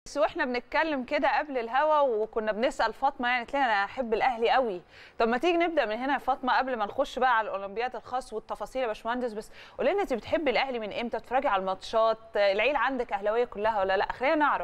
بس واحنا بنتكلم كده قبل الهوا وكنا بنسال فاطمه يعني قالت لنا انا احب الاهلي قوي طب ما تيجي نبدا من هنا يا فاطمه قبل ما نخش بقى على الاولمبياد الخاص والتفاصيل يا باشمهندس بس قولي لنا انت بتحبي الاهلي من امتى بتتفرجي على الماتشات العيله عندك اهلاويه كلها ولا لا خلينا نعرف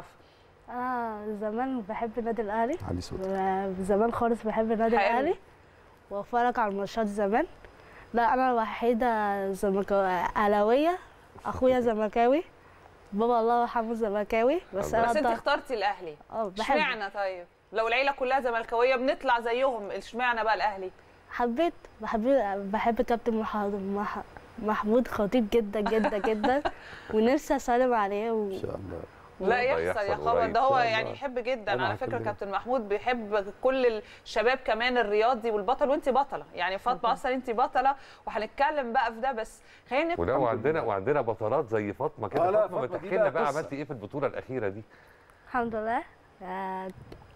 انا زمان بحب النادي الاهلي علي صوت زمان خالص بحب النادي حلو. الاهلي واتفرج على الماتشات زمان لا انا الوحيده زملكاويه اهلاويه اخويا زملكاوي بابا الله يرحمه زملكاوي بس انا بس انت طبعاً- اخترتي الاهلي اه بحب اشمعنى طيب لو العيله كلها زملكاويه بنطلع زيهم اشمعنى بقى الاهلي حبيت بحب بحب كابتن مح- مح- محمود خطيب جدا جدا جدا ونفسي اسلم عليه و... ان شاء الله لا والله يحصل يا يحصل خبر قريب ده إن هو شاء يعني الله. يحب جدا طبعاً على فكره كلنا. كابتن محمود بيحب كل الشباب كمان الرياضي والبطل وانت بطله يعني فاطمه اصلا انت بطله وهنتكلم بقى في ده بس خلينا نبقى ولا وعندنا وعندنا بطلات زي فاطمه كده آه، لا، فاطمه ما فاطمة دي تحكي لنا بقى بقى قصة. عملتي ايه في البطوله الاخيره دي الحمد لله آه،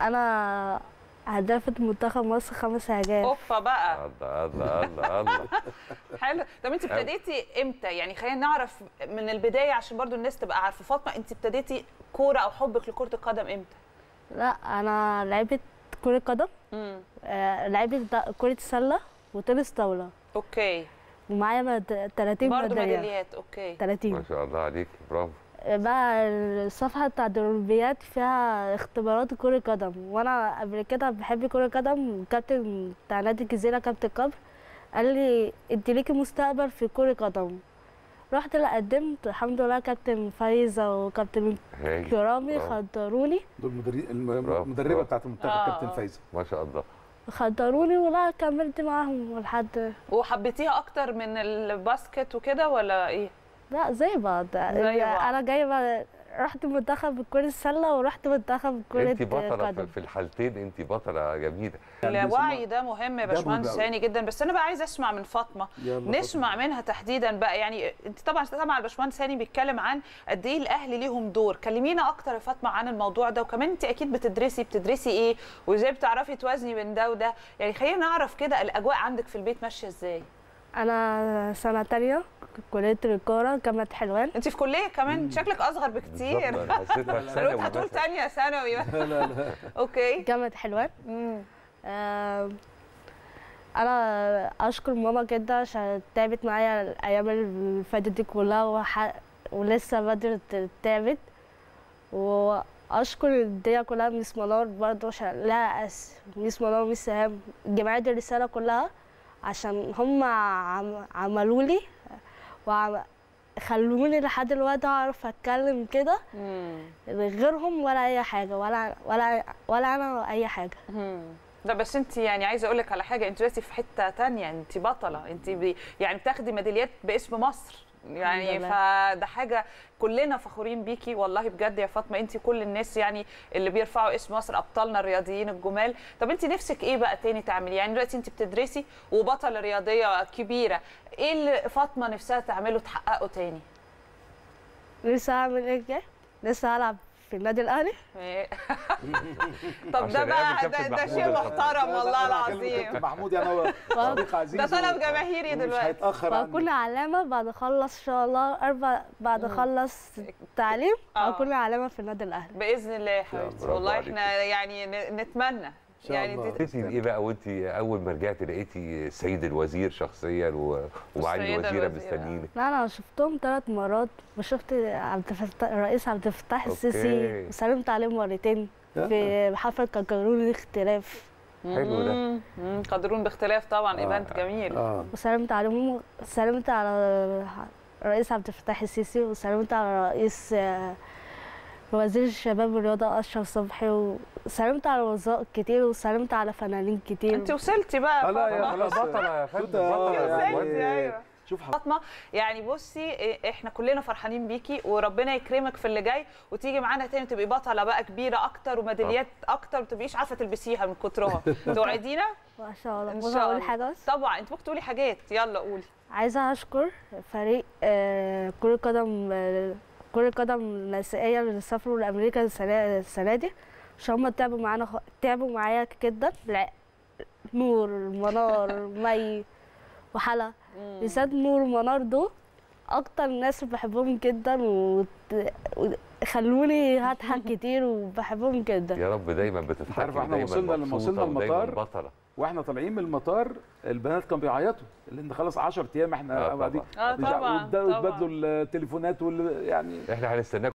انا هدافة منتخب مصر خمس اهداف اوفا بقى الله الله الله الله حلو طب انت ابتديتي امتى يعني خلينا نعرف من البدايه عشان برضو الناس تبقى عارفه فاطمه انت ابتديتي كوره او حبك لكره القدم امتى لا انا لعبت كرة قدم امم آه، لعبت د- كرة سلة وتنس طاولة اوكي ومعايا مد- 30 برضو ميدالية ميداليات اوكي 30 ما شاء الله عليك برافو بقى الصفحة بتاع الأولمبياد فيها اختبارات كرة قدم وأنا قبل كده بحب كرة قدم الكابتن بتاع نادي الجزيرة كابتن كبر قال لي أنت ليكي مستقبل في كرة قدم رحت اللي قدمت الحمد لله كابتن فايزة وكابتن هايل كرامي برافو. خدروني دول مدري- الم- برافو، المدربه برافو. بتاعت المنتخب آه، كابتن آه. فايزه ما شاء الله خدروني ولا كملت معاهم لحد وحبيتيها اكتر من الباسكت وكده ولا ايه لا زي بعض زي بعض. أنا جايبة رحت منتخب كرة السلة ورحت منتخب كرة انت بطله قدم في- في الحالتين انت بطله جميله الوعي ده مهم يا ده مهم باشمهندس أوي. هاني جدا بس انا بقى عايزه اسمع من فاطمه يلا نسمع منها تحديدا بقى يعني انت طبعا طبعا الباشمهندس هاني بيتكلم عن قد ايه الاهلي ليهم دور كلمينا اكتر يا فاطمه عن الموضوع ده وكمان انت اكيد بتدرسي بتدرسي ايه وازاي بتعرفي توازني بين ده وده يعني خلينا نعرف كده الاجواء عندك في البيت ماشيه ازاي أنا سنة تانية كلية الكورة جامعة حلوان انت في كليه كمان شكلك اصغر بكتير بالظبط، أنا حسيتها في قلت ثانوي هتقول مثلا. تانية ثانوي لا لا لا اوكي جامعة حلوان مم. آم، أنا أشكر ماما جدا عشان تعبت معايا الأيام اللي فاتت دي كلها وح... ولسه بدري تعبت وأشكر الدنيا كلها ميس منار برضه عشان لا أس... ميس منار وميس سهام جمعية الرسالة كلها عشان هم عم... عملوا لي وعم... خلوني لحد دلوقتي أعرف أتكلم كده مم. غيرهم ولا أي حاجة ولا ولا ولا أنا أي حاجة مم. لا بس انت يعني عايزه اقول لك على حاجه انت دلوقتي في حته تانية انت بطله انت بي يعني بتاخدي ميداليات باسم مصر يعني الحمد فده حاجه كلنا فخورين بيكي والله بجد يا فاطمه انت كل الناس يعني اللي بيرفعوا اسم مصر ابطالنا الرياضيين الجمال طب انت نفسك ايه بقى تاني تعملي يعني دلوقتي انت بتدرسي وبطله رياضيه كبيره ايه اللي فاطمه نفسها تعمله تحققه تاني لسه هعمل ايه جاي؟ لسه هلعب في النادي الاهلي إيه؟ طب ده عشان بقى قابل ده, كابتن ده محمود شيء الخطيب. محترم لا، لا، والله أنا هكلم العظيم كابتن محمود يعني هو صديق عزيز ده طلب و- جماهيري ومش دلوقتي هيتاخر وهكون عني علامة بعد اخلص ان شاء الله اربع بعد اخلص تعليم آه. هكون علامة في النادي الاهلي باذن الله يا حبيبتي برافو والله عليك. احنا يعني ن- نتمنى شاء يعني الله. دي- انت ايه بقى وانت اول ما رجعتي لقيتي السيد الوزير شخصيا و- ومعالي السيدة الوزيره الوزيرة. مستنيينك لا انا شفتهم ثلاث مرات وشفت عبد الفتاح الرئيس عبد الفتاح السيسي أوكي. وسلمت عليه مرتين في حفلة كاكارون الاختلاف حلو ده. مم. مم. قادرون باختلاف طبعا آه. ايفنت جميل اه وسلمت عليهم سلمت على الرئيس عبد الفتاح السيسي وسلمت على رئيس آه، وزير الشباب والرياضة أشرف صبحي وسلمت على وزراء كتير وسلمت على فنانين كتير انت وصلتي بقى آه، لا، يا فاطمة. خلاص. بطله يا فندم توتة، آه، بطله يا يعني- فندم. وصلتي ايوه شوف حضرتك فاطمه يعني بصي إيه، احنا كلنا فرحانين بيكي وربنا يكرمك في اللي جاي وتيجي معانا تاني تبقي بطله بقى كبيره اكتر وميداليات اكتر ما تبقيش عارفه تلبسيها من كترها توعدينا ما شاء الله ان ممكن شاء أقول الله حاجة بس طبعا انت ممكن تقولي حاجات يلا قولي عايزة أشكر فريق آه، كرة قدم آه، كرة قدم النسائية اللي سافروا لأمريكا السنة السنة دي عشان هما تعبوا معانا خ- تعبوا معايا جدا لا- نور منار مي وحلا بالذات نور ومنار دول اكتر ناس بحبهم جدا وخلوني هضحك كتير وبحبهم جدا يا رب دايما بتضحكي عارف احنا ودايماً وصلنا لما مبسوطة وصلنا ودايماً المطار بطله واحنا طالعين من المطار البنات كانوا بيعيطوا لان خلاص 10 ايام احنا آه، قاعدين اه طبعا واتبادلوا طبعا التليفونات وال يعني احنا هنستناك